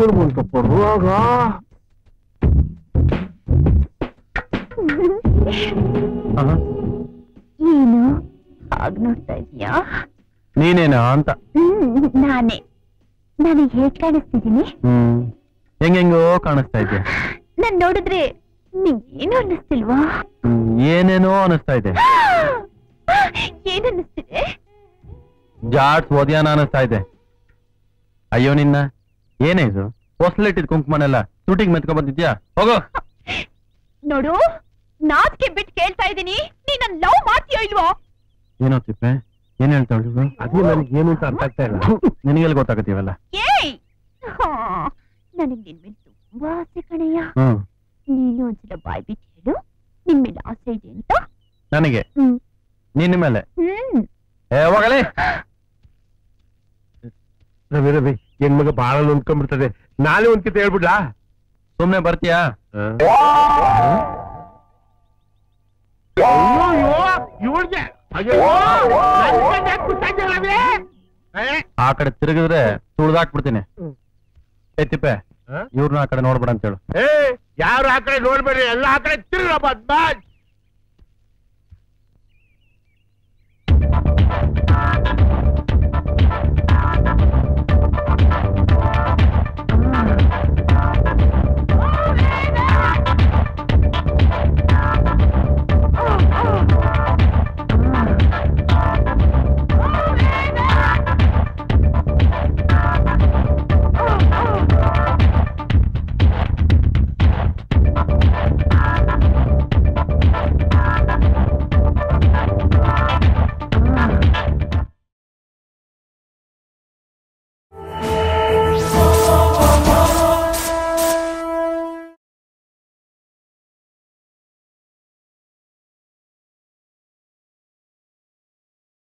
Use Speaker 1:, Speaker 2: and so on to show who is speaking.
Speaker 1: ಏನ್ ಬಂತು ಬರುವಾಗ
Speaker 2: ಏನು ಹಾಗ್ ನೋಡ್ತಾ ಇದೀಯಾ
Speaker 1: ನೀನೇನಾ ಅಂತ
Speaker 2: ಹ್ಮ್ ನಾನೇ ನನಗೆ ಹೇಗ್ ಕಾಣಿಸ್ತಿದ್ದೀನಿ
Speaker 1: ಹ್ಮ್ ಹೆಂಗೆಂಗೋ ಕಾಣಿಸ್ತಾ ಇದ್ದೆ
Speaker 2: ನಾನ್ ನೋಡಿದ್ರೆ ನಿಂಗೇನು ಅನ್ನಿಸ್ತಿಲ್ವಾ
Speaker 1: ಹ್ಮ್, ಏನೇನೋ ಅನಿಸ್ತಾ ಇದೆ
Speaker 2: ಏನ್ ಅನ್ನಿಸ್ತಿದೆ
Speaker 1: ಜಾಡ್ಸ್ ಓದ್ಯಾನ ಅನಿಸ್ತಾ ಇದೆ ಅಯ್ಯೋ ನಿನ್ನ ಏನೇ ಇದು ಹೊಸ್ಲಿಟ್ಟಿದ್ ಕುಂಕುಮನೆಲ್ಲ ತುಟಿಗೆ ಮೆತ್ಕೊಂಡ್ ಬಂದಿದ್ಯಾ ಹೋಗೋ
Speaker 2: ನೋಡು ನಾಚಿಕೆ ಬಿಟ್ಟು ಕೇಳ್ತಾ ಇದೀನಿ ನೀ ನನ್ ಲವ್ ಮಾಡ್ತೀಯೋ ಇಲ್ವೋ
Speaker 1: ಏನೋ ತಿಪ್ಪೆ ಏನ್ ಹೇಳ್ತಾಳು ಅದೇ ನನ್ಗೆ ಏನು ಅಂತ ಅರ್ಥ ಆಗ್ತಾ ಇಲ್ಲ ನಿನಗೆಲ್ಲ ಗೊತ್ತಾಗತ್ತೀವಲ್ಲ
Speaker 2: ಏಯ್ ನನಗೆ ನಿನ್ ಮೇಲೆ ತುಂಬಾ ಆಸೆ ಕಣಯ್ಯ
Speaker 1: ಹ್ಮ್
Speaker 2: ನೀನು ಒಂದ್ಸಲ ಬಾಯ್ ಬಿಟ್ಟು ಹೇಳು ನಿನ್ ಮೇಲೆ ಆಸೆ ಇದೆ ಅಂತ
Speaker 1: ನನಗೆ
Speaker 2: ಹ್ಮ್
Speaker 1: ನಿನ್ನ ಮೇಲೆ
Speaker 2: ಹ್ಮ್
Speaker 1: ಏ ಹೋಗಲೇ
Speaker 3: ರವಿ ರವಿ ಹೆಣ್ಮಗ ಬಹಳ ನೊಂದ್ಕೊಂಡ್ಬಿಡ್ತದೆ ನಾಳೆ ಒಂದ್ ಕಿತ ಹೇಳ್ಬಿಡ್ಲಾ
Speaker 1: ಸುಮ್ನೆ ಬರ್ತೀಯಾ
Speaker 3: ಇವಳಿಗೆ
Speaker 1: ಆ ಕಡೆ ತಿರುಗಿದ್ರೆ ತುಳ್ದಾಕ್ಬಿಡ್ತೀನಿ ಏ ತಿಪ್ಪೆ ಇವ್ರನ್ನ ಆ ಕಡೆ ನೋಡ್ಬೇಡ ಅಂತ ಹೇಳು
Speaker 3: ಏ ಯಾರು ಆ ಕಡೆ ನೋಡ್ಬೇಡ್ರಿ ಎಲ್ಲ ಆ ಕಡೆ ತಿರುಗಪ್ಪ